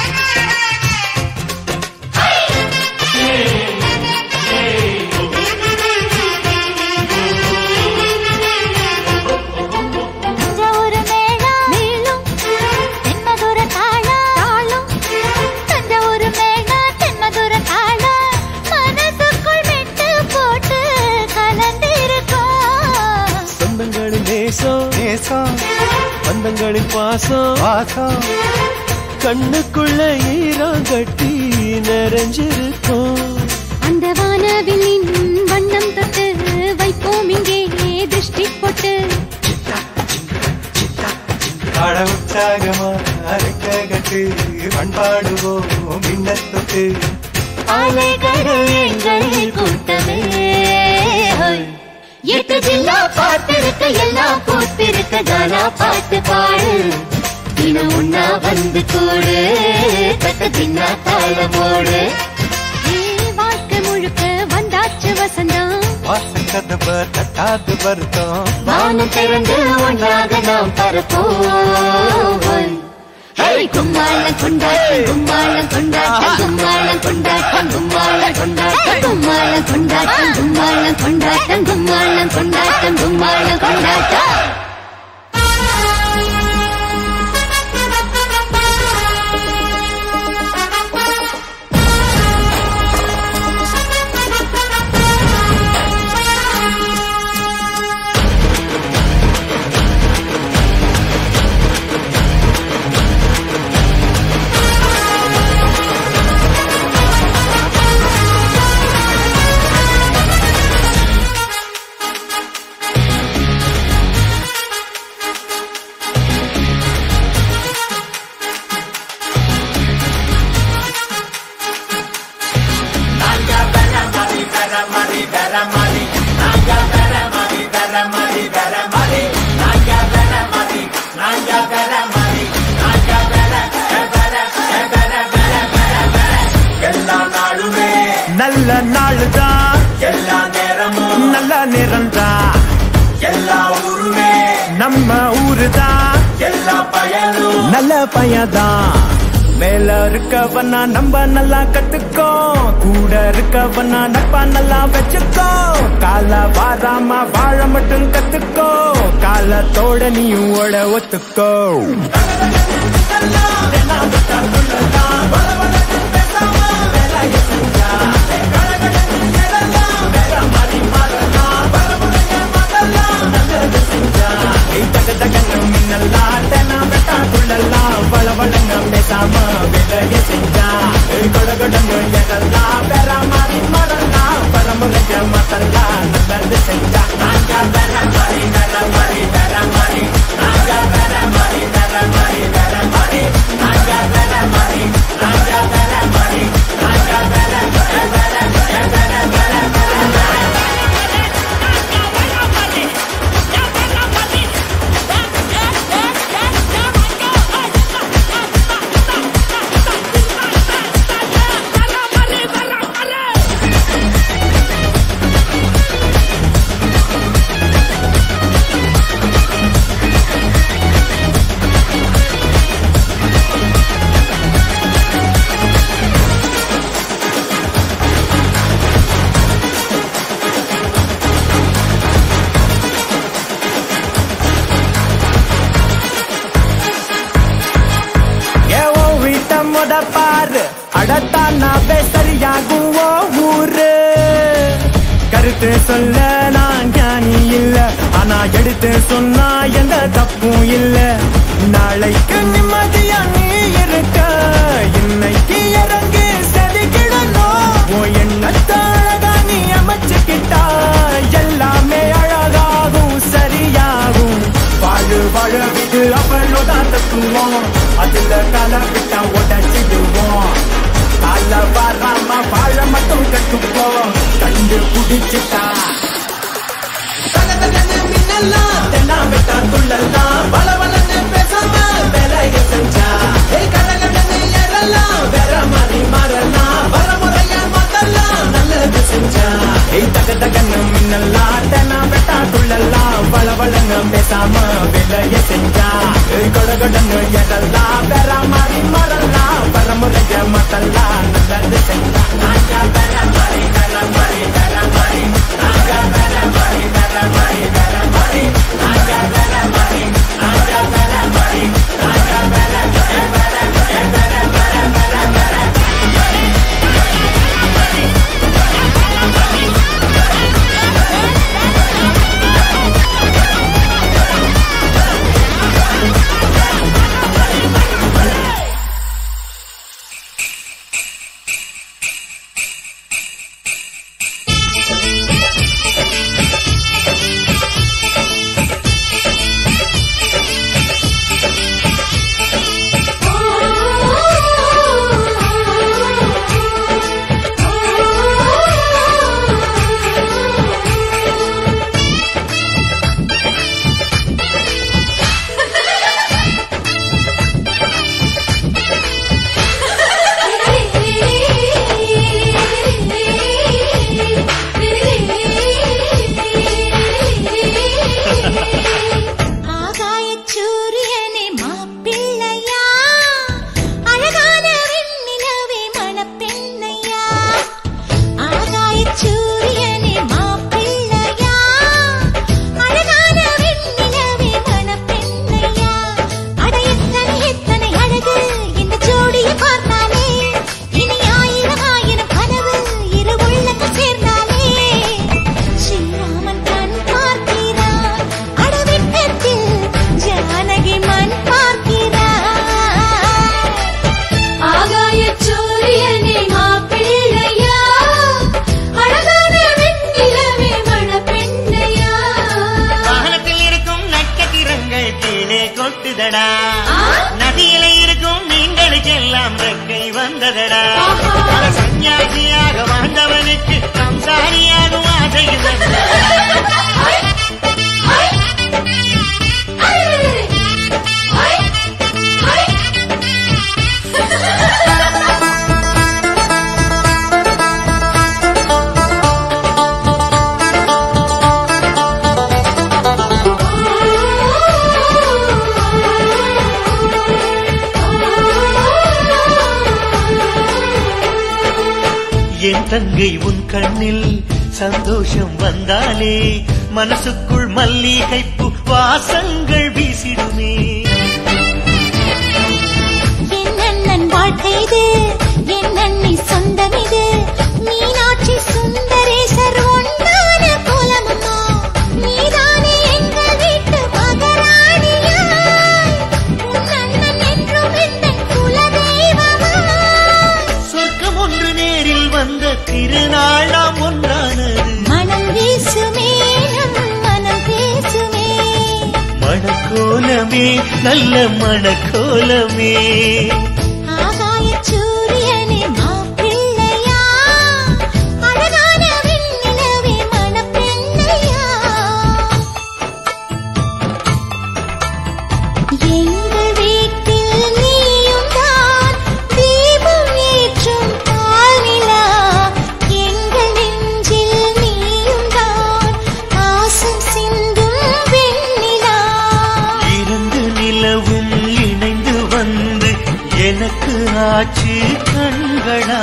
மாதங்களின் பாசம் பாசம் கண்ணுக்குள்ள ஈரம் கட்டி நிறைஞ்சிருக்கும் அந்த வானவில்லின் வண்ணம் தொட்டு வைப்போம் இங்கே திருஷ்டி போட்டு அட உற்சாகமா அரைக்க கட்டு பண்பாடுவோம் மின்னத்தொட்டு அலைகடல் எங்கள் கூட்டமே ஹோய். எட்டு ஜில்லா பார்த்திருக்க எல்லாம் பூத்திருக்க கானா பாட்டு பாடு தினம் உண்ணா வந்து கூடு தக்க தின்னா தாளமோடு ஏ, வாழ்க்கை முழுக்க வந்தாச்சு வசந்தம் வாசக்கதவ தட்டாது வருத்தம் வானம் திறந்து ஒன்றாக நாம் பரப்போம் ஹேய் கும்மாளம் கொண்டாட்டம் கும்மாளம் கொண்டாட்டம் கும்மாளம் கொண்டாட்டம் கும்மாளம் கொண்டாட்டம் கும்மாளம் கொண்டாட்டம் கும்மாளம் கொண்டாட்டம் கும்மாளம் கொண்டாட்டம் கும்மாளம் கொண்டாட்டம் நல்ல நாளுதான் எல்லா நேரமும் நல்ல நேரம்தான் எல்லா ஊருமே நம்ம ஊருதான் எல்லா பயனும் நல்ல பையதான் மேல இருக்கவனா நம்ம நல்லா கத்துக்கோ கூட இருக்கவனா நட்பா நல்லா வச்சுக்கோ கால வாராம வாழ மட்டும் கத்துக்கோ காலத்தோட நீயும் ஓட ஒத்துக்கோ பேசாம வேலைய செஞ்சா கொடகொடங்க எதெல்லாம் பெற மாறி மறலாம் பரமுறைய மத்தெல்லாம் நல்லது செஞ்சா நாங்க வேற மாதிரி வேற மாதிரி வேற மாதிரி நாங்க வேற மாதிரி வேற மாதிரி வேற மாதிரி நாங்க வேற மாதிரி நாங்க வேற மாதிரி நாங்க வேற வேற வேற வேற வேற ஏவோ வீட்ட முத பாரு அடத்தானாவே சரியாகும் ஓ ஊரு கருத்து சொல்ல நான் ஞானி இல்ல ஆனா எடுத்து சொன்னா எந்த தப்பும் இல்ல நாளைக்கு நிம்மதியா நீ இருக்க இன்னைக்கு இறங்கி செதுக்கிடணும் உன் எண்ணத்தை அழகா நீ அமைச்சுக்கிட்டா எல்லாமே அழகாகும் சரியாகும் வாழு வாழவிது அவளோட தத்துவம் அதுல தலை விட்டா உடச்சிடுவோம் கால வராம வாழ மட்டும் கட்டுப்போம் கண்டு குடிச்சிட்டா தெல்லாம் விட்டா துள்ளலாம் வள வளன்னு பேசாம வேலைய செஞ்சா ஏய் கடகடன்னு ஏறலாம் வேற மாதிரி மாறலாம் வரமுறைய மாத்தலாம் நல்லது செஞ்சா ஏய் தக தகன்னு மின்னலாம் தெல்லாம் விட்டா துள்ளலாம் வள வளன்னு பேசாம வேலைய செஞ்சா ஏய் கொடகொடன்னு ஏறலாம் வேற மாதிரி மாறலாம் வரமுறைய மாத்தலாம் நல்லது செஞ்சா நாங்க வேற மாதிரி வேற மாதிரி வேற மாதிரி நாங்க வேற மாதிரி வேற மாதிரி வேற மாதிரி நாங்க வேற மாதிரி நாங்க வேற மாதிரி நாங்க வேற வேற வேற வேற வேற வேற வேற ஆ வந்ததடா நதியில இருக்கும் மீன்களுக்கெல்லாம் ரெக்கை வந்ததடா பல சன்னியாசியாக வாழ்ந்தவனுக்கு சம்சாரியாகும் ஆசையும் வந்ததடா என் தங்கை உன் கண்ணில் சந்தோஷம் வந்தாலே மனசுக்குள் மல்லிகைப்பூ வாசங்கள் வீசிடுமே என் அண்ணன் வாழ்க்கை இது என் அண்ணி சொந்தம் இது மீனாட்சி சுந்தரேசர் ஒன்றான கோலமம்மா நீதானே எங்கள் வீட்டு மகராணியாய் உன் அண்ணன் என்றும் எந்தன் குலதெய்வமாய் சொர்க்கம் ஒன்று நேரில் வந்த திருநாள் நாம் ஒன்றானது மனம் வீசுமே நம் மனம் பேசுமே மணக்கோலமே நல்ல மணக்கோலமே ஆகாயச் சூரியனே மாப்பிள்ளையா அழகான வெண்ணிலவே மணப்பெண்ணையா எங்கள் வீட்டில் நீயும் தான் தீபம் ஏற்றும் பால்நிலா எங்கள் நெஞ்சில் நீயும் தான் பாசம் சிந்தும் வெண்ணிலா இரண்டு நிலவும் இணைந்து வந்து எனக்கு ஆச்சு கண்களா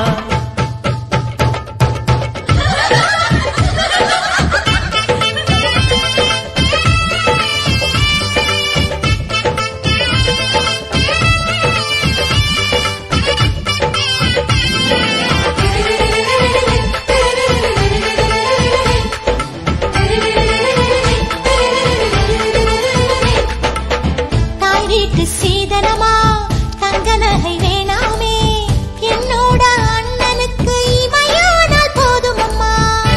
தாய் வீட்டு சீதனமா தங்க நகை வேணாமே என்னோட அண்ணனுக்கு இமையானால் போதும் அம்மா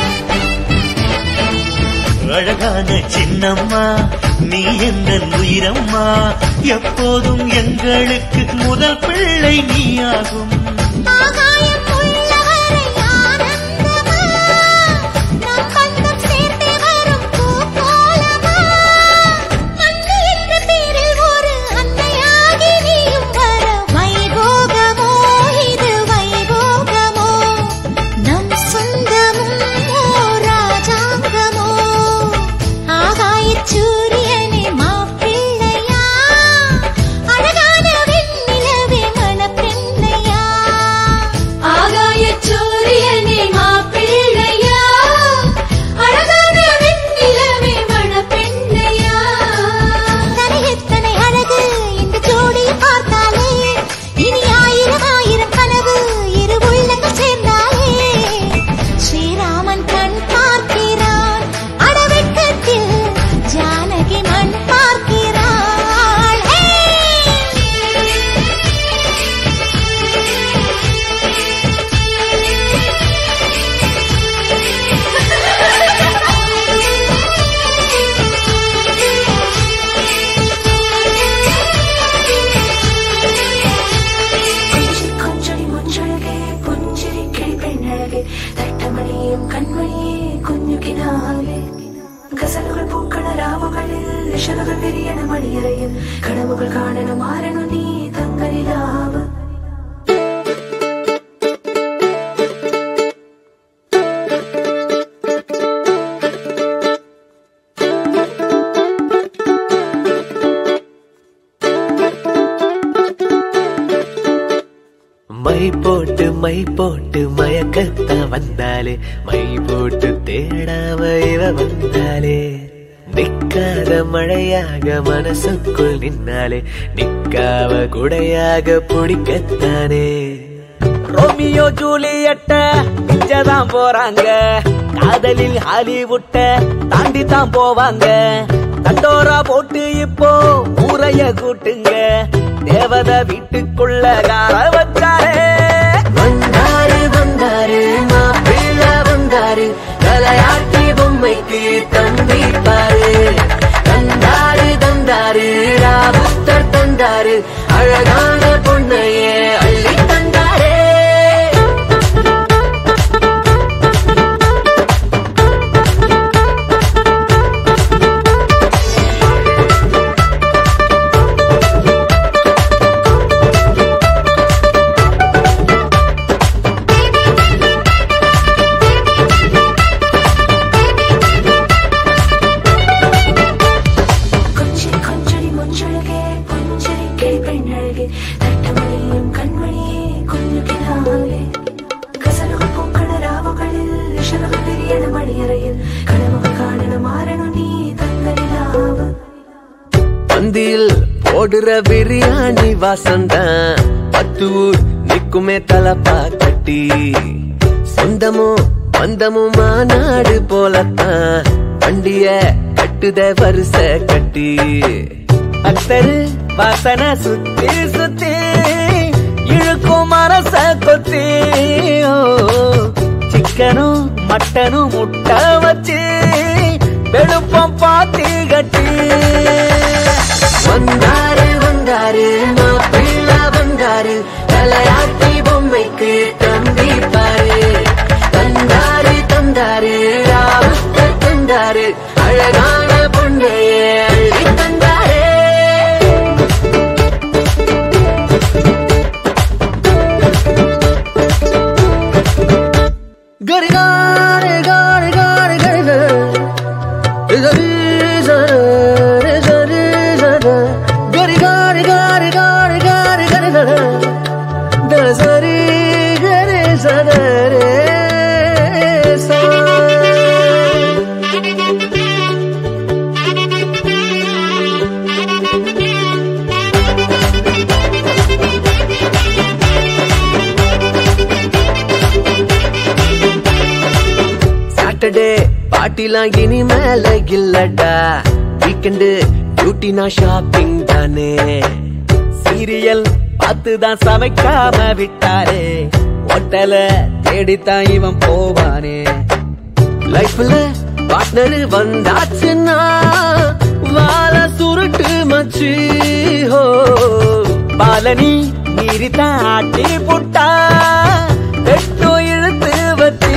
அழகான சின்னம்மா நீ எந்த உயிரம்மா எப்போதும் எங்களுக்கு முதல் பிள்ளை நீயாகும் ஆகாயம் உள்ளவரை ஆனந்தமா நம் பந்தம் சேர்ந்தே வரும் பூ போலமா அன்னை என்ற பேரில் ஒரு அன்னையாகி நீயும் வர வைபோகமோ இது வைபோகமோ நம் சொந்தமும் ஓர் ராஜாங்கமோ ஆகாயச் சூரியனே மாப்பிள்ளையா அழகான வெண்ணிலவே மணப்பெண்ணையா ஆகாயச் சூரியனே மாப்பிள்ளையா அழகான வெண்ணிலவே மணப்பெண்ணையா தனை எத்தனை அழகு இந்த ஜோடியை பார்த்தாலே இனி ஆயிரம் ஆயிரம் கனவு இரு உள்ளங்கள் சேர்ந்தாலே ஸ்ரீராமன் கண் பார்க்கிறான் அடவெட்டத்தில் ஜானகி மண் பார்க்கிறாள் ஹே! கொஞ்சடி முஞ்சழகே പുഞ്ചിരി കിളിപ്പെണ്ണഴകെ തട്ടമണിയും കൺമണിയെ കുഞ്ഞു കിനാവിലെ ഗസലുകൾ പൂക്കണ രാവുകളിൽ ഇഷലുകൾ വിരിയണ മണിയറയിൽ കടവുകൾ കാണണം മാറണു നീ തങ്കരിലാവ് மை போட்டு மை போட்டு மயக்கத்தான் வந்தாலே மை போட்டு தேடாம இவ வந்தாலே நிக்காத மழையாக மனசுக்குள் நின்னாலே நிக்காவ குடையாக பிடிக்கத்தானே ரோமியோ ஜூலியட்ட பிச்சதான் போறாங்க காதலில் ஹாலிவுட்ட தாண்டி தான் போவாங்க தண்டோரா போட்டு இப்போ ஊரைய கூட்டுங்க தேவத வீட்டுக்குள்ள கார வச்சாரே வந்தாரு வந்தாரு மாப்பிள்ள வந்தாரு தலையாட்டி பொம்மைக்கு தம்பி பாரு தந்தாரு தந்தாரு ராவு போடுற பிரியாணி வாசம்தான் பத்து ஊர் நிக்குமே தலப்பா கட்டி சொந்தமும் பந்தமும் மாநாடு போலத்தான் வண்டிய கட்டுத வரிச கட்டி அத்தரு வாசனை சுத்தி சுத்தி இழுக்கும் மனச கொத்தி ஓ, சிக்கனும் மட்டனும் முட்டை வச்சு வெளுப்பம் பாத்தி கட்டி வந்தாரு வந்தாரு மாப்பிள்ளை வந்தாரு தலையாட்டி பொம்மைக்கு தம்பி பாரு தந்தாரு தந்தாரு ராவுத்த தந்தாரு அழகான பொண்ணையே அள்ளி தந்தாரே Gary, Gary, Gary, Gary, Gary, Gary. Is a reason, is a reason. Gary, Gary, Gary, Gary, Gary, Gary, Gary. There's a reason, is a Saturday பாட்டிலாம் இனி மேல இல்லடா வீக்கெண்டு டியூட்டினா ஷாப்பிங் தானே சீரியல் பார்த்துதான் சமைக்காம விட்டாரே ஹோட்டல தேடித்தான் இவன் போவானே லைஃப்ல பார்ட்னர் வந்தாச்சுன்னா வாழ சுருட்டு மச்சி ஹோ பாலனி மீறித்தான் ஆட்டி புட்டா வெட்டும் இழுத்து வச்சி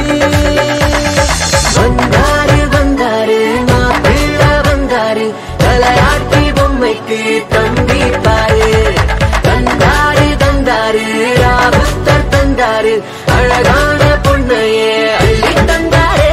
வந்தாரு வந்தாரு மாப்பிள்ளை வந்தாரு தலையாட்டி பொம்மைக்கு தம்பி பாரு தந்தாரு தந்தாரு ராபுத்தர் தந்தாரு அழகான பொண்ணையே அள்ளி தந்தாரே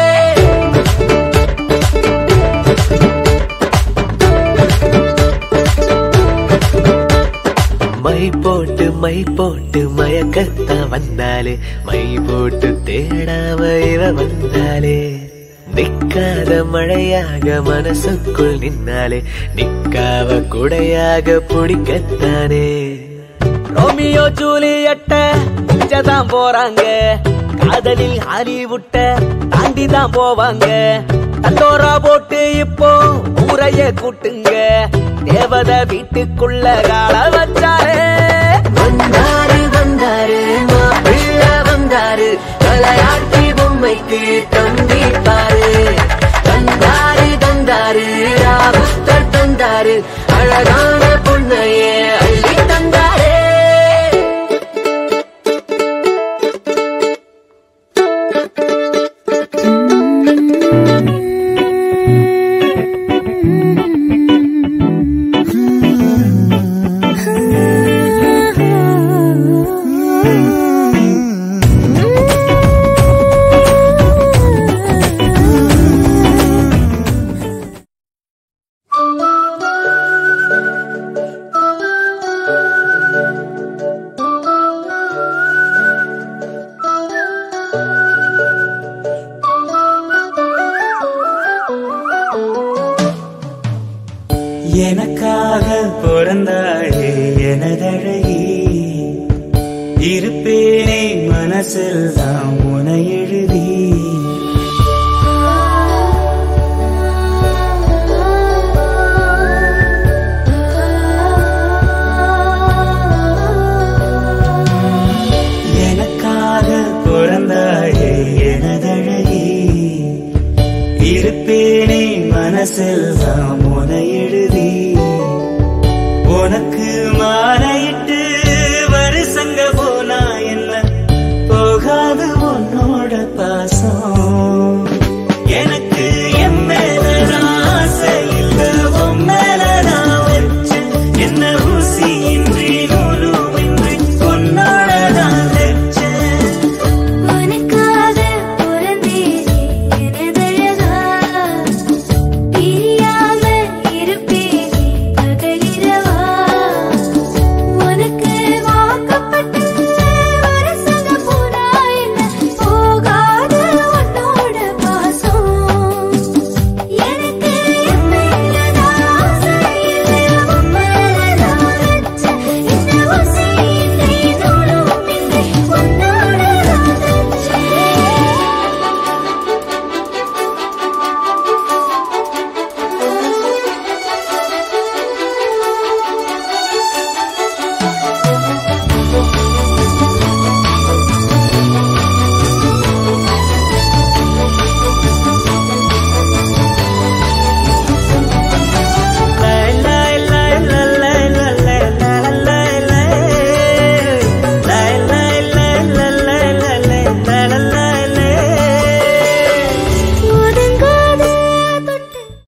மை போட்டு மை போட்டு மயக்கத்தான் வந்தாலே மை போட்டு தேடாம இவ வந்தாலே நிக்காத மழையாக மனசுக்குள் நின்னாலே நிக்காவ குடையாக பிடிக்கத்தானே ரோமியோ ஜூலியட்ட தான் போறாங்க காதலில் ஹாலிவுட்ட தாண்டி தான் போவாங்க தண்டோரா போட்டு இப்போ ஊரைய கூட்டுங்க தேவத வீட்டுக்குள்ள கால வச்சாரே வந்தாரு வந்தாரு மாப்பிள்ளை வந்தாரு தலையாட்டி பொம்மைக்கு தம்பி பாரு தந்தாரு தந்தாரு ராபுத்தர் தந்தாரு அழகான பொண்ணையே அள்ளி தந்தாரே எனக்காக பிறந்தாளே எனதழகி இருப்பேனே மனசில் தான் உனை எழுதி எனக்காக பிறந்தாளே எனதழகி இருப்பேனே மனசில் தான்